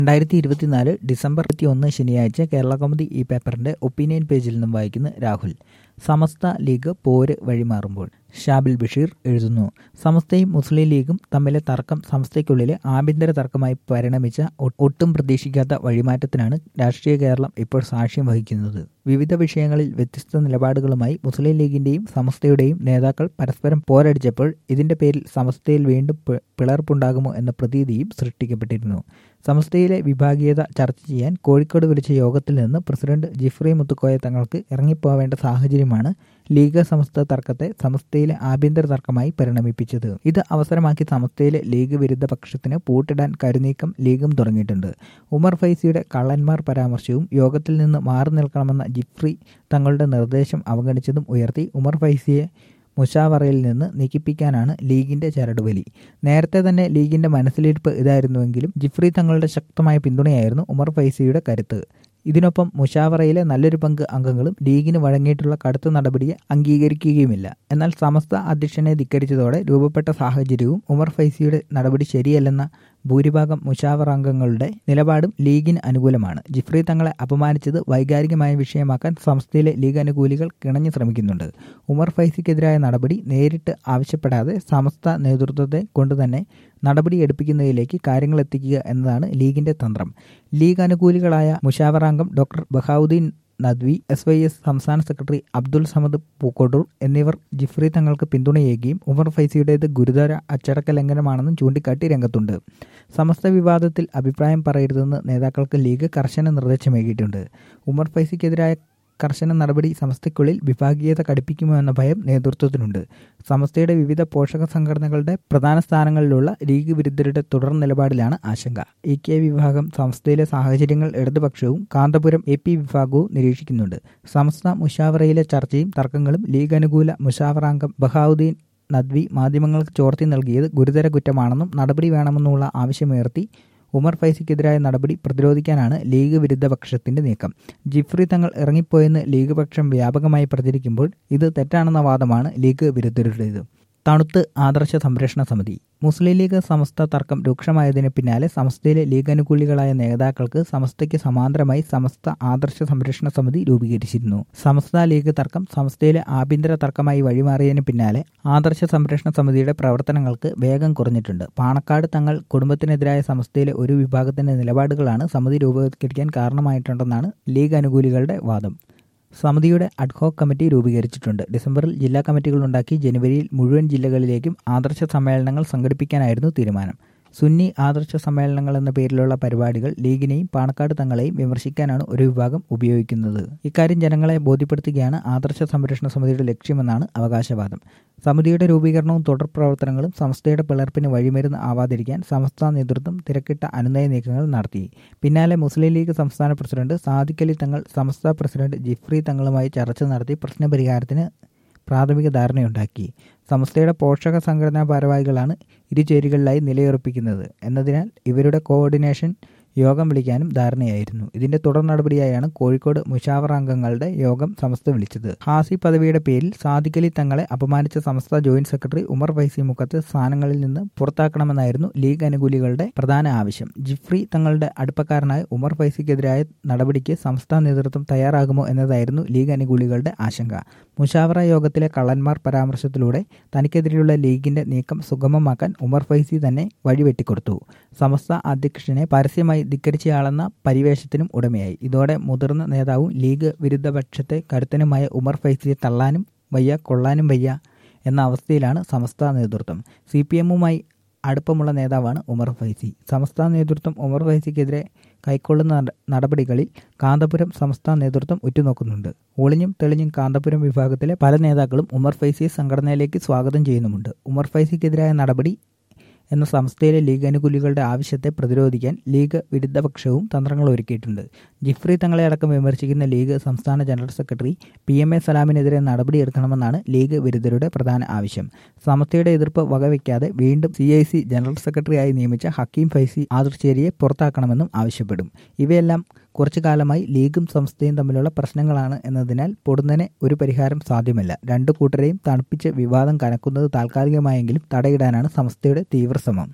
രണ്ടായിരത്തി ഇരുപത്തിനാല് ഡിസംബർ ഇരുപത്തി ഒന്ന് ശനിയാഴ്ച കേരള കൗമുദി ഈ പേപ്പറിന്റെ ഒപ്പീനിയൻ പേജിൽ നിന്നും വായിക്കുന്ന രാഹുൽ സമസ്ത ലീഗ് പോര് വഴിമാറുമ്പോൾ ഷാബിൽ ബഷീർ എഴുതുന്നു സമസ്തയും മുസ്ലിം ലീഗും തമ്മിലെ തർക്കം സമസ്തയ്ക്കുള്ളിലെ ആഭ്യന്തര തർക്കമായി പരിണമിച്ച ഒ- ഒട്ടും പ്രതീക്ഷിക്കാത്ത വഴിമാറ്റത്തിനാണ് രാഷ്ട്രീയ കേരളം ഇപ്പോൾ സാക്ഷ്യം വഹിക്കുന്നത് വിവിധ വിഷയങ്ങളിൽ വ്യത്യസ്ത നിലപാടുകളുമായി മുസ്ലിം ലീഗിന്റെയും സമസ്തയുടെയും നേതാക്കൾ പരസ്പരം പോരടിച്ചപ്പോൾ ഇതിന്റെ പേരിൽ സമസ്തയിൽ വീണ്ടും പി- പിളർപ്പുണ്ടാകുമോ എന്ന പ്രതീതിയും സൃഷ്ടിക്കപ്പെട്ടിരുന്നു സമസ്തയിലെ വിഭാഗീയത ചർച്ച ചെയ്യാൻ കോഴിക്കോട് വിളിച്ച യോഗത്തിൽ നിന്ന് പ്രസിഡന്റ് ജിഫ്രി മുത്തുക്കോയ തങ്ങൾക്ക് ഇറങ്ങിപ്പോവേണ്ട സാഹചര്യമാണ് ലീഗ് സമസ്ത തർക്കത്തെ സമസ്തയിലെ ആഭ്യന്തര തർക്കമായി പരിണമിപ്പിച്ചത് ഇത് അവസരമാക്കി സമസ്തയിലെ ലീഗ് വിരുദ്ധ പക്ഷത്തിന് പൂട്ടിടാൻ കരുനീക്കം ലീഗും തുടങ്ങിയിട്ടുണ്ട് ഉമർ ഫൈസിയുടെ കള്ളന്മാർ പരാമർശവും യോഗത്തിൽ നിന്ന് മാറി നിൽക്കണമെന്ന ജിഫ്രി തങ്ങളുടെ നിർദ്ദേശം അവഗണിച്ചതും ഉയർത്തി ഉമർ ഫൈസിയെ മുഷാവറയിൽ നിന്ന് നീക്കിപ്പിക്കാനാണ് ലീഗിന്റെ ചരടുവലി നേരത്തെ തന്നെ ലീഗിന്റെ മനസ്സിലിരിപ്പ് ഇതായിരുന്നുവെങ്കിലും ജിഫ്രി തങ്ങളുടെ ശക്തമായ പിന്തുണയായിരുന്നു ഉമർ ഫൈസിയുടെ കരുത്ത് ഇതിനൊപ്പം മുഷാവറയിലെ നല്ലൊരു പങ്ക് അംഗങ്ങളും ലീഗിന് വഴങ്ങിയിട്ടുള്ള കടുത്ത നടപടിയെ അംഗീകരിക്കുകയുമില്ല എന്നാൽ സമസ്ത അധ്യക്ഷനെ ധിക്കരിച്ചതോടെ രൂപപ്പെട്ട സാഹചര്യവും ഉമർ ഫൈസിയുടെ നടപടി ശരിയല്ലെന്ന ഭൂരിഭാഗം മുഷാവറ അംഗങ്ങളുടെ നിലപാടും ലീഗിന് അനുകൂലമാണ് ജിഫ്രി തങ്ങളെ അപമാനിച്ചത് വൈകാരികമായ വിഷയമാക്കാൻ സംസ്ഥയിലെ ലീഗ് അനുകൂലികൾ കിണഞ്ഞു ശ്രമിക്കുന്നുണ്ട് ഉമർ ഫൈസിക്കെതിരായ നടപടി നേരിട്ട് ആവശ്യപ്പെടാതെ സമസ്ത നേതൃത്വത്തെ കൊണ്ടുതന്നെ നടപടി എടുപ്പിക്കുന്നതിലേക്ക് കാര്യങ്ങൾ എത്തിക്കുക എന്നതാണ് ലീഗിന്റെ തന്ത്രം ലീഗ് അനുകൂലികളായ മുഷാവറാംഗം doctor Bahauddeen Nadvi S Y S സംസ്ഥാന സെക്രട്ടറി അബ്ദുൽ സമദ് പൂക്കോട്ടൂർ എന്നിവർ ജിഫ്രി തങ്ങൾക്ക് പിന്തുണയേകുകയും ഉമർ ഫൈസിയുടേത് ഗുരുതര അച്ചടക്ക ലംഘനമാണെന്നും ചൂണ്ടിക്കാട്ടി രംഗത്തുണ്ട് സമസ്ത വിവാദത്തിൽ അഭിപ്രായം പറയരുതെന്ന് നേതാക്കൾക്ക് ലീഗ് കർശന നിർദ്ദേശമേകിയിട്ടുണ്ട് ഉമർ ഫൈസിക്കെതിരായ കർശന നടപടി സമസ്തയ്ക്കുള്ളിൽ വിഭാഗീയത കടുപ്പിക്കുമോ എന്ന ഭയം നേതൃത്വത്തിനുണ്ട് സമസ്തയുടെ വിവിധ പോഷക സംഘടനകളുടെ പ്രധാന സ്ഥാനങ്ങളിലുള്ള ലീഗ് വിരുദ്ധരുടെ തുടർ നിലപാടിലാണ് ആശങ്ക ഇ കെ വിഭാഗം സംസ്ഥയിലെ സാഹചര്യങ്ങൾ ഇടതുപക്ഷവും കാന്തപുരം എ പി വിഭാഗവും നിരീക്ഷിക്കുന്നുണ്ട് സമസ്ത മുഷാവറയിലെ ചർച്ചയും തർക്കങ്ങളും ലീഗ് അനുകൂല മുഷാവറാംഗം ബഹാവുദ്ദീൻ നദ്വി മാധ്യമങ്ങൾക്ക് ചോർത്തി നൽകിയത് ഗുരുതര കുറ്റമാണെന്നും നടപടി വേണമെന്നുള്ള ആവശ്യമുയർത്തി ഉമർ ഫൈസിക്കെതിരായ നടപടി പ്രതിരോധിക്കാനാണ് ലീഗ് വിരുദ്ധ പക്ഷത്തിന്റെ നീക്കം ജിഫ്രി തങ്ങൾ ഇറങ്ങിപ്പോയെന്ന് ലീഗ് പക്ഷം വ്യാപകമായി പ്രചരിക്കുമ്പോൾ ഇത് തെറ്റാണെന്ന വാദമാണ് ലീഗ് വിരുദ്ധരുടേത് തണുത്ത് ആദർശ സംരക്ഷണ സമിതി മുസ്ലിം ലീഗ് സമസ്ത തർക്കം രൂക്ഷമായതിന് പിന്നാലെ സമസ്തയിലെ ലീഗ് അനുകൂലികളായ നേതാക്കൾക്ക് സമസ്തയ്ക്ക് സമാന്തരമായി സമസ്ത ആദർശ സംരക്ഷണ സമിതി രൂപീകരിച്ചിരുന്നു സമസ്ത ലീഗ് തർക്കം സമസ്തയിലെ ആഭ്യന്തര തർക്കമായി വഴിമാറിയതിന് പിന്നാലെ ആദർശ സംരക്ഷണ സമിതിയുടെ പ്രവർത്തനങ്ങൾക്ക് വേഗം കുറഞ്ഞിട്ടുണ്ട് പാണക്കാട് തങ്ങൾ കുടുംബത്തിനെതിരായ സമസ്തയിലെ ഒരു വിഭാഗത്തിന്റെ നിലപാടുകളാണ് സമിതി രൂപവത്കരിക്കാൻ കാരണമായിട്ടുണ്ടെന്നാണ് ലീഗ് അനുകൂലികളുടെ വാദം സമിതിയുടെ അഡ്ഹോക് കമ്മിറ്റി രൂപീകരിച്ചിട്ടുണ്ട് ഡിസംബറിൽ ജില്ലാ കമ്മിറ്റികളുണ്ടാക്കി ജനുവരിയിൽ മുഴുവൻ ജില്ലകളിലേക്കും ആദർശ സമ്മേളനങ്ങൾ സംഘടിപ്പിക്കാനായിരുന്നു തീരുമാനം സുന്നി ആദർശ സമ്മേളനങ്ങൾ എന്ന പേരിലുള്ള പരിപാടികൾ ലീഗിനെയും പാണക്കാട് തങ്ങളെയും വിമർശിക്കാനാണ് ഒരു വിഭാഗം ഉപയോഗിക്കുന്നത് ഇക്കാര്യം ജനങ്ങളെ ബോധ്യപ്പെടുത്തുകയാണ് ആദർശ സംരക്ഷണ സമിതിയുടെ ലക്ഷ്യമെന്നാണ് അവകാശവാദം സമിതിയുടെ രൂപീകരണവും തുടർ പ്രവർത്തനങ്ങളും സംസ്ഥയുടെ പിളർപ്പിന് വഴിമരുന്ന് ആവാതിരിക്കാൻ സംസ്ഥാന നേതൃത്വം തിരക്കിട്ട അനുനയ നീക്കങ്ങൾ നടത്തി പിന്നാലെ മുസ്ലിം ലീഗ് സംസ്ഥാന പ്രസിഡന്റ് സാദിഖ് അലി തങ്ങൾ സംസ്ഥാന പ്രസിഡന്റ് ജിഫ്രി തങ്ങളുമായി ചർച്ച നടത്തി പ്രശ്നപരിഹാരത്തിന് പ്രാഥമിക ധാരണയുണ്ടാക്കി സംസ്ഥയുടെ പോഷക സംഘടനാ ഭാരവാഹികളാണ് ഇരു ചേരികളിലായി നിലയുറപ്പിക്കുന്നത് എന്നതിനാൽ ഇവരുടെ കോർഡിനേഷൻ യോഗം വിളിക്കാനും ധാരണയായിരുന്നു ഇതിന്റെ തുടർ നടപടിയായാണ് കോഴിക്കോട് മുഷാവറ അംഗങ്ങളുടെ യോഗം സമസ്ത വിളിച്ചത് ഹാസി പദവിയുടെ പേരിൽ സാദിഖലി തങ്ങളെ അപമാനിച്ച സംസ്ഥ ജോയിന്റ് സെക്രട്ടറി ഉമർ ഫൈസി മുഖത്ത് സ്ഥാനങ്ങളിൽ നിന്ന് പുറത്താക്കണമെന്നായിരുന്നു ലീഗ് അനുകൂലികളുടെ പ്രധാന ആവശ്യം ജിഫ്രി തങ്ങളുടെ അടുപ്പക്കാരനായ ഉമർ ഫൈസിക്കെതിരായ നടപടിക്ക് സംസ്ഥാന നേതൃത്വം തയ്യാറാകുമോ എന്നതായിരുന്നു ലീഗ് അനുകൂലികളുടെ ആശങ്ക മുഷാവറ യോഗത്തിലെ കള്ളന്മാർ പരാമർശത്തിലൂടെ തനിക്കെതിരെയുള്ള ലീഗിന്റെ നീക്കം സുഗമമാക്കാൻ ഉമർ ഫൈസി തന്നെ വഴിവെട്ടിക്കൊടുത്തു സമസ്ത അധ്യക്ഷനെ പരസ്യമായി ധിക്കരിച്ചയാളെന്ന പരിവേഷത്തിനും ഉടമയായി ഇതോടെ മുതിർന്ന നേതാവും ലീഗ് വിരുദ്ധ പക്ഷത്തെ കരുത്തനുമായ ഉമർ ഫൈസിയെ തള്ളാനും വയ്യ കൊള്ളാനും വയ്യ എന്ന അവസ്ഥയിലാണ് സമസ്ത നേതൃത്വം സി പി എമ്മുമായി അടുപ്പമുള്ള നേതാവാണ് ഉമർ ഫൈസി സംസ്ഥാന നേതൃത്വം ഉമർ ഫൈസിക്കെതിരെ കൈക്കൊള്ളുന്ന നട- നടപടികളിൽ കാന്തപുരം സംസ്ഥാന നേതൃത്വം ഉറ്റുനോക്കുന്നുണ്ട് ഒളിഞ്ഞും തെളിഞ്ഞും കാന്തപുരം വിഭാഗത്തിലെ പല നേതാക്കളും ഉമർ ഫൈസിയെ സംഘടനയിലേക്ക് സ്വാഗതം ചെയ്യുന്നുമുണ്ട് ഉമർ ഫൈസിക്കെതിരായ നടപടി എന്ന സംസ്ഥയിലെ ലീഗ് അനുകൂലികളുടെ ആവശ്യത്തെ പ്രതിരോധിക്കാൻ ലീഗ് വിരുദ്ധപക്ഷവും തന്ത്രങ്ങൾ ഒരുക്കിയിട്ടുണ്ട് ജിഫ്രി തങ്ങളെ അടക്കം വിമർശിക്കുന്ന ലീഗ് സംസ്ഥാന general secretary P M A സലാമിനെതിരെ നടപടിയെടുക്കണമെന്നാണ് ലീഗ് വിരുദ്ധരുടെ പ്രധാന ആവശ്യം സമസ്തയുടെ എതിർപ്പ് വകവയ്ക്കാതെ വീണ്ടും സി ഐ സി ജനറൽ സെക്രട്ടറിയായി നിയമിച്ച ഹക്കീം ഫൈസി ആദർശേരിയെ പുറത്താക്കണമെന്നും ആവശ്യപ്പെടും ഇവയെല്ലാം കുറച്ചു കാലമായി ലീഗും സംസ്ഥയും തമ്മിലുള്ള പ്രശ്നങ്ങളാണ് എന്നതിനാൽ പൊടുന്നനെ ഒരു പരിഹാരം സാധ്യമല്ല രണ്ടു കൂട്ടരെയും തണുപ്പിച്ച് വിവാദം കനക്കുന്നത് താൽക്കാലികമായെങ്കിലും തടയിടാനാണ് സംസ്ഥയുടെ തീവ്രശ്രമം